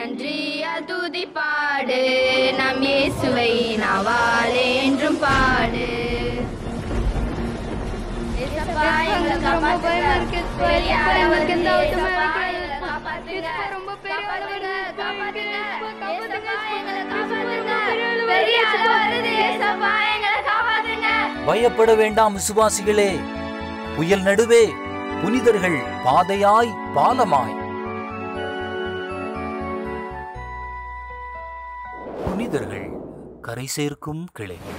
நன்றியால் துதிப்பாடு நம் இயேசுவை நாவாலே என்றும் பாடு ஏசப்பா, எங்களை காப்பாத்துங்க. பெரியார வருது, ஏசப்பா, எங்களை காப்பாத்துங்க. காப்பாத்துங்க, காப்பாத்துங்க. ஏசப்பா, எங்களை காப்பாத்துங்க. பெரியார வருது, ஏசப்பா, எங்களை காப்பாத்துங்க. பயப்பட வேண்டாம் விசுவாசிகளே புயல் நடுவே புனிதர்கள் பாதையாய் பாலமாய் புனிதர்கள் கரை சேர்க்கும் கிளைகள்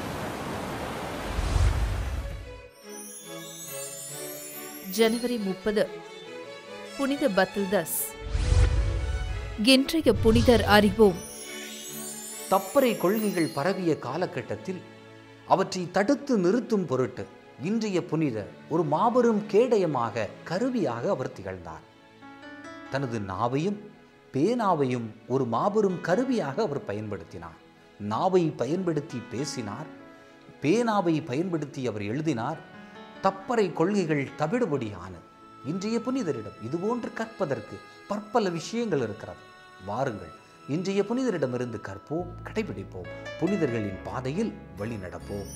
ஜனவரி முப்பது புனித பத்தில்தஸ் இன்றைய புனிதர் அறிவோம் தப்பறை கொள்கைகள் பரவிய காலகட்டத்தில் அவற்றை தடுத்து நிறுத்தும் பொருட்டு இன்றைய புனிதர் ஒரு மாபெரும் கேடயமாக கருவியாக அவர் திகழ்ந்தார் தனது நாவையும் பேனாவையும் ஒரு மாபெரும் கருவியாக அவர் பயன்படுத்தினார் நாவை பயன்படுத்தி பேசினார் பேனாவை பயன்படுத்தி அவர் எழுதினார் தப்பறை கொள்கைகள் தவிடுபடியானது இன்றைய புனிதரிடம் இதுபோன்று கற்பதற்கு பற்பல விஷயங்கள் இருக்கிறது வாருங்கள் இன்றைய புனிதரிடமிருந்து கற்போம் கடைபிடிப்போம் புனிதர்களின் பாதையில் வழி நடப்போம்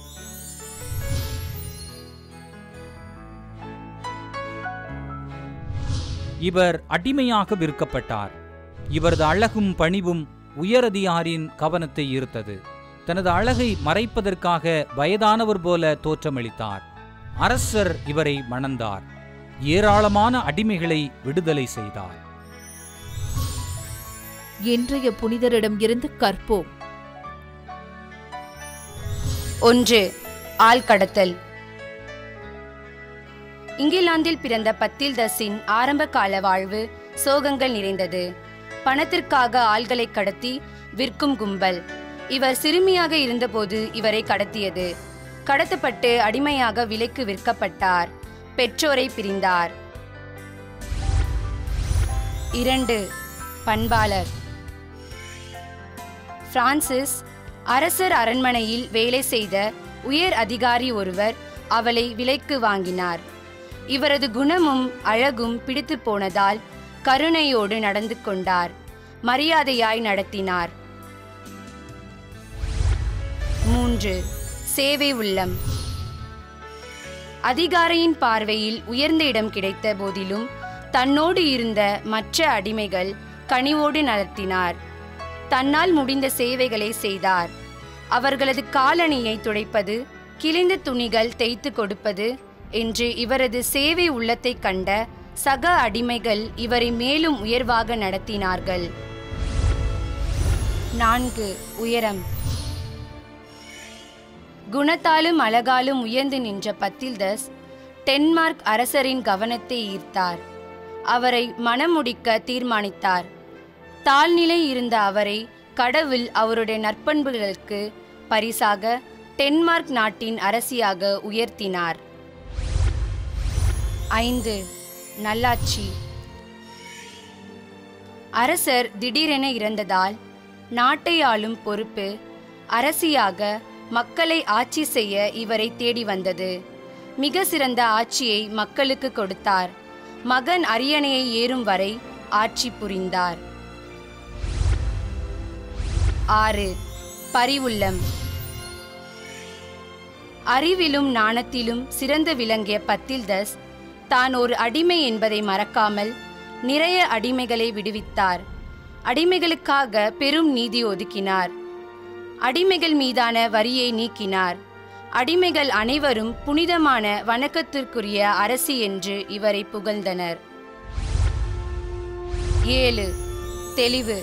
இவர் அடிமையாக விற்கப்பட்டார் இவரது அழகும் பணிவும் உயரதிகாரியின் கவனத்தை ஈர்த்தது தனது அழகை மறைப்பதற்காக வயதானவர் போல தோற்றமளித்தார் அரசர் இவரை மணந்தார் ஏராளமான அடிமைகளை விடுதலை செய்தார் இன்றைய புனிதரிடம் இருந்து கற்போம் ஒன்று ஆள்கடத்தல் இங்கிலாந்தில் பிறந்த பத்தில்தஸின் ஆரம்பகால வாழ்வு சோகங்கள் நிறைந்தது பணத்திற்காக ஆள்களை கடத்தி விற்கும் கும்பல் இவர் சிறுமியாக இருந்தபோது இவரை கடத்தியது கடத்தப்பட்டு அடிமையாக விலைக்கு விற்கப்பட்டார் பெற்றோரை பிரிந்தார் இரண்டு பண்பாளர் பிரான்சிஸ் அரசர் அரண்மனையில் வேலை செய்த உயர் அதிகாரி ஒருவர் அவளை விலைக்கு வாங்கினார் இவரது குணமும் அழகும் பிடித்து போனதால் கருணையோடு நடந்து கொண்டார் மரியாதையாய் நடத்தினார் மூன்று சேவை உள்ளம் அதிகாரியின் பார்வையில் உயர்ந்த இடம் கிடைத்த போதிலும் தன்னோடு இருந்த மற்ற அடிமைகள் கனிவோடு நடத்தினார் தன்னால் முடிந்த சேவைகளை செய்தார் அவர்களது காலணியை துடைப்பது கிழிந்த துணிகள் தேய்த்து கொடுப்பது என்று இவரது சேவை உள்ளத்தை கண்ட சக அடிமைகள் இவரை மேலும் உயர்வாக நடத்தினார்கள் நான்கு உயரம் குணத்தாலும் அழகாலும் உயர்ந்து நின்ற பத்தில்தஸ் டென்மார்க் அரசரின் கவனத்தை ஈர்த்தார் அவரை மணமுடிக்க தீர்மானித்தார் தாழ்நிலை இருந்த அவரை கடவுள் அவருடைய நற்பண்புகளுக்கு பரிசாக டென்மார்க் நாட்டின் அரசியாக உயர்த்தினார் ஐந்து நல்லாட்சி அரசர் திடீரென இறந்ததால் நாட்டை ஆளும் பொறுப்பு அரசியாக மக்களை ஆட்சி செய்ய இவரை தேடி வந்தது மிக சிறந்த ஆட்சியை மக்களுக்கு கொடுத்தார் மகன் அரியணையை ஏறும் வரை ஆட்சி புரிந்தார் ஆறு பரிவுள்ளம் அறிவிலும் நாணத்திலும் சிறந்து விளங்கிய பத்தில்தஸ் தான் ஒரு அடிமை என்பதை மறக்காமல் நிறைய அடிமைகளை விடுவித்தார் அடிமைகளுக்காக பெரும் நீதி ஒதுக்கினார் அடிமைகள் மீதான வரியை நீக்கினார் அடிமைகள் அனைவரும் புனிதமான வணக்கத்திற்குரிய அரசி என்று இவரை புகழ்ந்தனர் ஏழு தெளிவு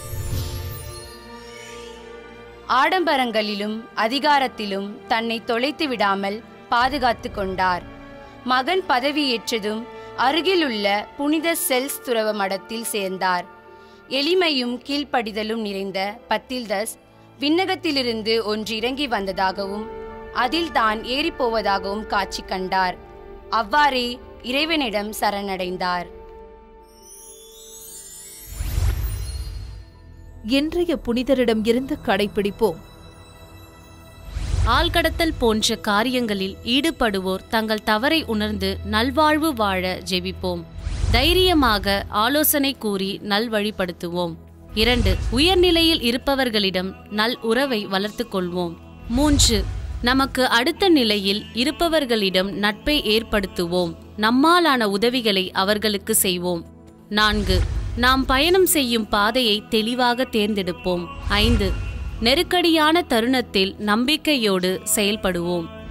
ஆடம்பரங்களிலும் அதிகாரத்திலும் தன்னை தொலைத்து விடாமல் பாதுகாத்து கொண்டார் மகன் பதவியேற்றதும் அருகிலுள்ள புனித செல்ஸ் துறவ மடத்தில் சேர்ந்தார் எளிமையும் கீழ்ப்படிதலும் நிறைந்த பத்தில்தஸ் விண்ணகத்திலிருந்து ஒன்று இறங்கி வந்ததாகவும் அதில் தான் ஏறிப்போவதாகவும் காட்சி கண்டார் அவ்வாறே இறைவனிடம் சரணடைந்தார் இன்றைய புனிதரிடம் இருந்து கடைபிடிப்போம் ஆள்கடத்தல் போன்ற காரியங்களில் ஈடுபடுவோர் தங்கள் தவறை உணர்ந்து நல்வாழ்வு வாழ ஜெபிப்போம் தைரியமாக ஆலோசனை கூறி நல்வழிப்படுத்துவோம் இரண்டு உயர்நிலையில் இருப்பவர்களிடம் நல் உறவை வளர்த்துக் கொள்வோம் மூன்று நமக்கு அடுத்த நிலையில் இருப்பவர்களிடம் நட்பை ஏற்படுத்துவோம் நம்மாலான உதவிகளை அவர்களுக்கு செய்வோம் நான்கு நாம் பயணம் செய்யும் பாதையை தெளிவாக தேர்ந்தெடுப்போம் ஐந்து நெருக்கடியான தருணத்தில் நம்பிக்கையோடு செயல்படுவோம்